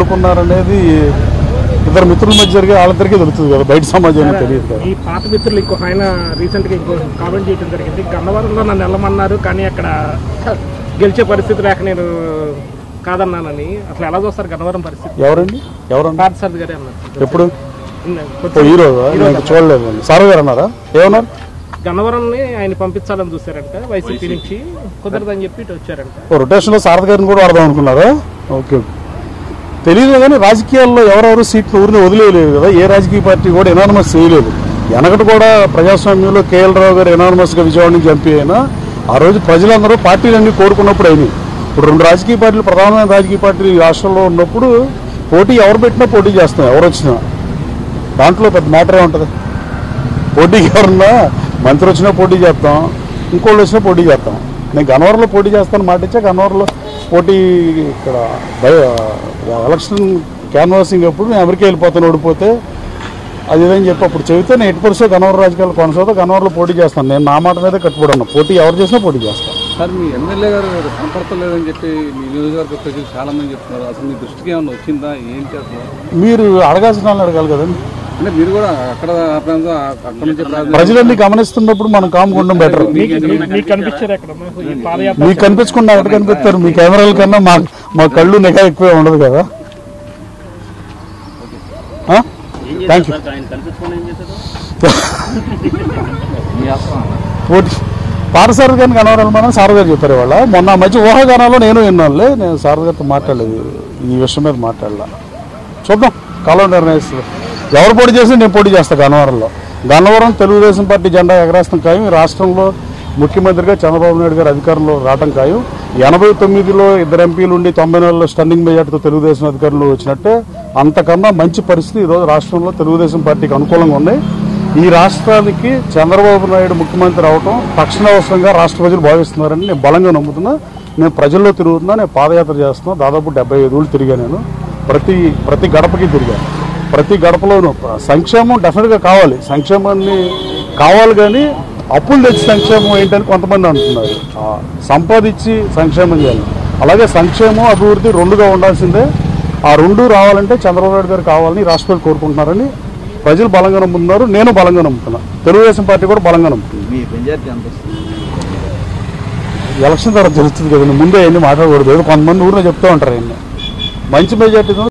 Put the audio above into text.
అనుకున్నారనేది ఇద్దరు మిత్రుల మధ్య జరిగే వాళ్ళిద్దరికీ తెలుస్తుంది కదా బయట సమాజానికి తెలియదు కదా ఈ పాత మిత్రులు ఇంకో ఆయన రీసెంట్ గా ఇంకో కామెంట్ చేయడం జరిగింది గన్నవరంలో నన్ను వెళ్ళమన్నారు కానీ అక్కడ గెలిచే పరిస్థితి లేక నేను కాదన్నానని అసలు ఎలా చూస్తారు గన్నవరం పరిస్థితి ఎవరండి ఎవరన్నా పార్థసారథి గారే అన్నారు ఎప్పుడు ఇన్న ఓ, కొంచెం ఈ రోజు నేను చూడలేదు సార్ గారు అన్నారా ఏమన్నారు గన్నవరంని ఆయన పంపించాలని చూశారంట వైసీపీ నుంచి కుదరదని చెప్పి ఇటు వచ్చారంట ఓ, రొటేషన్లో సారథి గారిని కూడా వాడదాం అనుకున్నారా ఓకే తెలియదు కానీ రాజకీయాల్లో ఎవరెవరు సీట్లు ఊరిని వదిలేయలేదు కదా ఏ రాజకీయ పార్టీ కూడా ఎనానమస్ చేయలేదు వెనకటి కూడా ప్రజాస్వామ్యంలో కేఎల్ రావు గారు ఎనానమస్గా విజయవాడ నుంచి ఎంపీ అయినా ఆ రోజు ప్రజలందరూ పార్టీలన్నీ కోరుకున్నప్పుడు అయినాయి ఇప్పుడు రెండు రాజకీయ పార్టీలు ప్రధానమైన రాజకీయ పార్టీలు ఈ రాష్ట్రంలో ఉన్నప్పుడు పోటీ ఎవరు పెట్టినా పోటీ చేస్తాం ఎవరు వచ్చినా దాంట్లో పెద్ద మ్యాటర్ ఉంటుంది పోటీకి ఎవరన్నా మంత్రి వచ్చినా పోటీ చేస్తాం ఇంకోళ్ళు వచ్చినా పోటీ చేస్తాం నేను గన్నవరంలో పోటీ చేస్తాను మాట ఇచ్చా గన్నవరంలో పోటీ ఇక్కడ బయ ఎలక్షన్ క్యాన్వాసింగ్ అప్పుడు నేను అమెరికా వెళ్ళిపోతాను ఓడిపోతే అది ఇదని చెప్పి అప్పుడు చెబితే నేను ఎట్టి పరిస్థితి గన్నవరం రాజకీయాలు కొనసాగుతా గన్నవరంలో పోటీ చేస్తాను నేను నా మాట మీద కట్టుబడి ఉన్నా పోటీ ఎవరు చేసినా పోటీ చేస్తాను సార్ మీ ఎమ్మెల్యే గారు కనపడతలేదని చెప్పి మీ నియోజకవర్గ ప్రజలు చాలా మంది చెప్తున్నారు అసలు మీ దృష్టికి ఏమైనా వచ్చిందా ఏంటి అసలు మీరు అడగాల్సిన వాళ్ళని అడగాలి కదండి అంటే మీరు కూడా అక్కడ ఆ ప్రాంతం అక్కడ నుంచి ప్రాంతం ప్రజలన్నీ గమనిస్తున్నప్పుడు మనం కామ్గా ఉండడం బెటర్ మీకు కనిపించారు అక్కడ ఈ పాదయాత్ర మీకు కనిపించకుండా ఎక్కడ కనిపిస్తారు మీ కెమెరాల కన్నా మా మా కళ్ళు నిఘా ఎక్కువే ఉండదు కదా థ్యాంక్ యూ పోటీ పారసారథి గారిని కనవరాలి మనం సార్ గారు చెప్పారు ఇవాళ మొన్న ఆ మధ్య ఊహాగానాల్లో నేను విన్నానులే నేను సార్ గారితో మాట్లాడలేదు ఈ విషయం మీద మాట్లాడలా చూద్దాం కాలం నిర్ణయిస్తుంది ఎవరు పోటీ చేసినా నేను పోటీ చేస్తాను గన్నవరంలో గన్నవరం తెలుగుదేశం పార్టీ జెండా ఎగరేస్తాం ఖాయం ఈ రాష్ట్రంలో ముఖ్యమంత్రిగా చంద్రబాబు నాయుడు గారు అధికారంలో రావటం ఖాయం ఎనభై తొమ్మిదిలో ఇద్దరు ఎంపీలు ఉండి తొంభై నెలల్లో స్టన్నింగ్ మెజార్టీతో తెలుగుదేశం అధికారులు వచ్చినట్టే అంతకన్నా మంచి పరిస్థితి ఈరోజు రాష్ట్రంలో తెలుగుదేశం పార్టీకి అనుకూలంగా ఉన్నాయి ఈ రాష్ట్రానికి చంద్రబాబు నాయుడు ముఖ్యమంత్రి అవటం తక్షణ అవసరంగా రాష్ట్ర ప్రజలు భావిస్తున్నారని నేను బలంగా నమ్ముతున్నా నేను ప్రజల్లో తిరుగుతున్నా నేను పాదయాత్ర చేస్తున్నా దాదాపు డెబ్బై ఐదు రోజులు తిరిగా నేను ప్రతి ప్రతి గడపకి తిరిగా ప్రతి గడపలోనూ సంక్షేమం డెఫినెట్గా కావాలి సంక్షేమాన్ని కావాలి కానీ అప్పులు తెచ్చి సంక్షేమం ఏంటని కొంతమంది అంటున్నారు ఆ, సంపాదించి సంక్షేమం చేయాలి అలాగే సంక్షేమం అభివృద్ధి రెండుగా ఉండాల్సిందే ఆ రెండు రావాలంటే చంద్రబాబు నాయుడు గారు కావాలని రాష్ట్ర ప్రజలు కోరుకుంటున్నారని ప్రజలు బలంగా నమ్ముతున్నారు నేను బలంగా నమ్ముతున్నా తెలుగుదేశం పార్టీ కూడా బలంగా నమ్ముతుంది మీ మెజార్టీ ఎంత వస్తుంది ఎలక్షన్ తర్వాత తెలుస్తుంది కదండి ముందే ఎన్ని మాట్లాడకూడదు ఏదో కొంతమంది ఊరిలో చెప్తూ ఉంటారు ఎన్ని మంచి మెజార్టీ